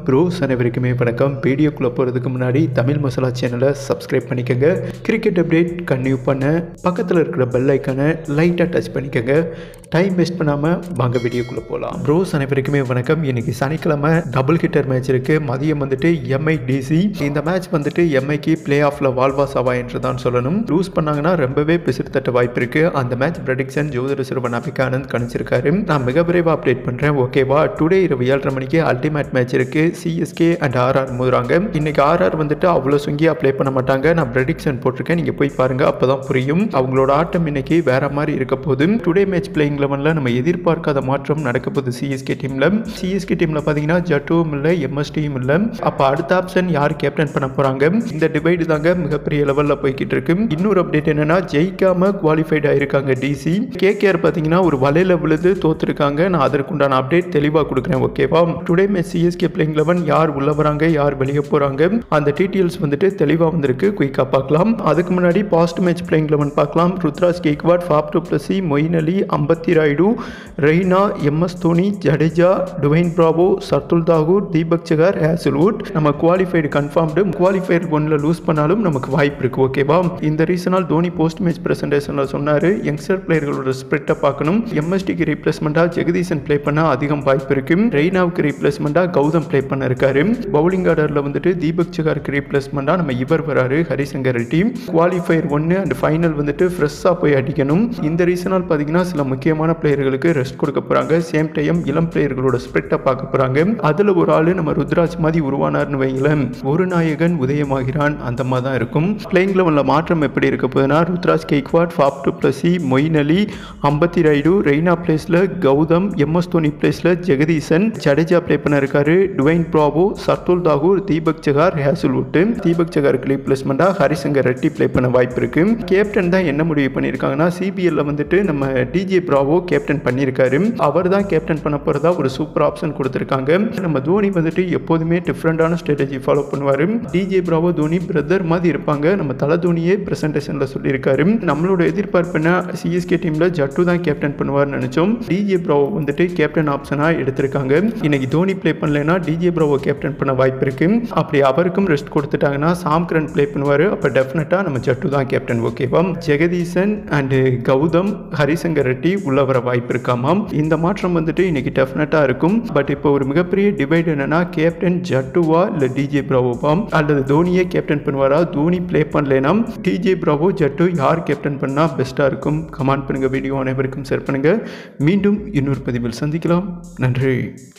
pros அனைவருக்குமே வணக்கம் வீடியோக்குள்ளே போகிறதுக்கு முன்னாடி தமிழ் மசாலா சேனலை சப்ஸ்கிரைப் பண்ணிக்கோங்க கிரிக்கெட் அப்டேட் கன்டினியூ பண்ண பக்கத்தில் இருக்கிற பெல் ஐக்கானை லைட்டாக டச் பண்ணிக்கோங்க டைம் வேஸ்ட் பண்ணாமல் வாங்க வீடியோக்குள்ளே போகலாம் ப்ரோஸ் அனைவருக்குமே வணக்கம் இன்னைக்கு சனிக்கிழமை டபுள் ஹிட்டர் மேட்ச் இருக்குது மதியம் வந்துட்டு எம்ஐ டிசி இந்த மேட்ச் வந்துட்டு எம்ஐக்கு பிளே ஆஃபில் வால்வா சவா என்று தான் சொல்லணும் லூஸ் பண்ணாங்கன்னா ரொம்பவே பிசிறு தட்ட வாய்ப்பு இருக்குது அந்த மேட்ச் ப்ரெடிக்ஷன் ஜோதிட சிறுவன் அபிகானந்த் கணிச்சிருக்காரு நான் மிக விரைவாக அப்டேட் பண்ணுறேன் ஓகேவா டுடே இரவு ஏழரை மணிக்கு அல்டிமேட் மேட்ச் இருக்கு சிஎஸ்கே அண்ட் ஆர்ஆர் மோதுறாங்க இன்னைக்கு ஆர்ஆர் வந்துட்டு அவ்வளோ சுங்கியா ப்ளே பண்ண மாட்டாங்க நான் ப்ரெடிக்ஷன் போட்டிருக்கேன் நீங்கள் போய் பாருங்க அப்பதான் புரியும் அவங்களோட ஆட்டம் இன்னைக்கு வேற மாதிரி இருக்க போகுது டுடே மேட்ச் பிளேயிங் லெவனில் நம்ம எதிர்பார்க்காத மாற்றம் நடக்க போகுது சிஎஸ்கே டீமில் சிஎஸ்கே டீமில் பார்த்தீங்கன்னா ஜட்டுவும் இல்லை எம்எஸ்டியும் இல்லை அப்போ அடுத்த ஆப்ஷன் யார் கேப்டன் பண்ண போகிறாங்க இந்த டிவைடு தாங்க மிகப்பெரிய லெவலில் போய்கிட்டு இருக்கு இன்னொரு அப்டேட் என்னன்னா ஜெயிக்காம குவாலிஃபைட் ஆயிருக்காங்க டிசி கேகேஆர் பார்த்தீங்கன்னா ஒரு வலையில விழுந்து தோத்துருக்காங்க நான் அதற்குண்டான அப்டேட் தெளிவாக கொடுக்குறேன் ஓகேவா today match CSK playing eleven யார் உள்ள வராங்க யார் வெளியே போகிறாங்க அந்த டீட்டெயில்ஸ் வந்துட்டு தெளிவாக வந்திருக்கு குயிக்காக பார்க்கலாம் அதுக்கு முன்னாடி பாஸ்ட் மேட்ச் பிளேயிங் லெவன் பார்க்கலாம் Ruturaj Gaikwad Faf du Plessis Moeen Ali Ambati Rayudu Raina MS Dhoni Jadeja Dwayne Bravo Shardul Thakur Deepak Chahar Hazlewood நம்ம குவாலிஃபைடு கன்ஃபார்ம்டு குவாலிஃபைடு ஒன்றில் லூஸ் பண்ணாலும் நமக்கு வாய்ப்பு இருக்குது ஓகேவா இந்த ரீசனால் தோனி போஸ்ட் மேட்ச் பிரசன்டேஷனில் சொன்னார் யங்ஸ்டர் பிளேயர்களோட ஸ்ப்ரிட்டை பார்க்கணும் எம்எஸ்டிக்கு ரீப்ளேஸ்மெண்ட்டாக ஜெகதீசன் ப்ளே பண்ண அதிகம் வாய்ப்பு இருக்கு ரெய்னாவுக்கு ரீப்ளேஸ்மெண்ட்டாக கௌதம் ப்ளே பண்ண இருக்காரு பவுலிங் ஆர்டரில் வந்துட்டு தீபக் சகாருக்கு ரீப்ளேஸ்மெண்ட்டாக நம்ம இவர் வராரு ஹரிசங்கர் ரெட்டி குவாலிஃபயர் ஒன்று அண்ட் ஃபைனல் வந்துட்டு ஃப்ரெஷ்ஷாக போய் அடிக்கணும் இந்த ரீசனால் பார்த்தீங்கன்னா சில முக்கியமான பிளேயர்களுக்கு ரெஸ்ட் கொடுக்க போகிறாங்க சேம் டைம் இளம் பிளேயர்களோட ஸ்ப்ரிட்டை பார்க்க போகிறாங்க அதில் ஒரு ஆள் நம்ம ருத்ராஜ் மாதிரி உருவானார்னு வைங்களேன் ஒரு நாயகன் உதயமாகிறான் அந்த மாதிரி தான் இருக்கும் பிளேயிங் லெவலில் மாற்றம் எப்படி இருக்க போகுதுன்னா Ruturaj Gaikwad Faf du Plessis Moeen Ali Ambati Rayudu Raina பிளேஸில் கௌதம் எம்எஸ் தோனி பிளேஸில் ஜெகதீசன் ஜடேஜா ப்ளே பண்ண இருக்காரு Dwayne Bravo Shardul Thakur Deepak Chahar Hazlewood Deepak சகாருக்கு ரீப்ளேஸ்மெண்ட்டாக ஹரிசங்கர் ரெட்டி ப்ளே பண்ண வாய்ப்பு இருக்கு கேப்டன் தான் என்ன முடிவு பண்ணியிருக்காங்கன்னா சிபிஎல்ல வந்துட்டு நம்ம டிஜே ப்ராவோ கேப்டன் பண்ணியிருக்காரு அவர் தான் கேப்டன் பண்ண போகிறதா ஒரு சூப்பர் ஆப்ஷன் கொடுத்துருக்காங்க நம்ம தோனி வந்துட்டு எப்போதுமே டிஃப்ரெண்டான ஸ்ட்ராட்டஜி ஃபாலோ பண்ணுவார் டிஜே ப்ராவோ தோனி பிரதர் மாதிரி இருப்பாங்க நம்ம தலை தோனியே பிரசன்டேஷனில் சொல்லியிருக்காரு நம்மளோட எதிர்பார்ப்பு என்ன சிஎஸ்கே டீமில் ஜட்டு தான் கேப்டன் பண்ணுவார்னு நினச்சோம் டிஜே ப்ராவோ வந்துட்டு கேப்டன் ஆப்ஷனாக எடுத்திருக்காங்க இன்னைக்கு தோனி ப்ளே பண்ணலைன்னா டிஜே ப்ராவோ கேப்டன் பண்ண வாய்ப்பு இருக்கு அப்படி அவருக்கும் ரெஸ்ட் கொடுத்துட்டாங்கன்னா சாம்கரன் ப்ளே பண்ணுவார் அப்போ டெஃபினட்டாக நம்ம ஜட்டு தான் கேப்டன் ஓகேவா ஜெகதீசன் அண்டு கௌதம் ஹரிசங்கர் ரெட்டி உள்ள வர வாய்ப்பு இருக்காமாம் இந்த மாற்றம் வந்துட்டு இன்னைக்கு டெஃபினட்டாக இருக்கும் பட் இப்போ ஒரு மிகப்பெரிய டிவைட் என்னன்னா கேப்டன் ஜட்டுவா இல்லை டிஜே பிராவோவாம் அல்லது தோனியே கேப்டன் பண்ணுவாரா தோனி ப்ளே பண்ணலேனா டிஜே பிராவோ ஜட்டு யார் கேப்டன் பண்ணால் பெஸ்ட்டாக இருக்கும் கமெண்ட் பண்ணுங்கள் வீடியோ அனைவருக்கும் ஷேர் பண்ணுங்கள் மீண்டும் இன்னொரு பதிவில் சந்திக்கலாம் நன்றி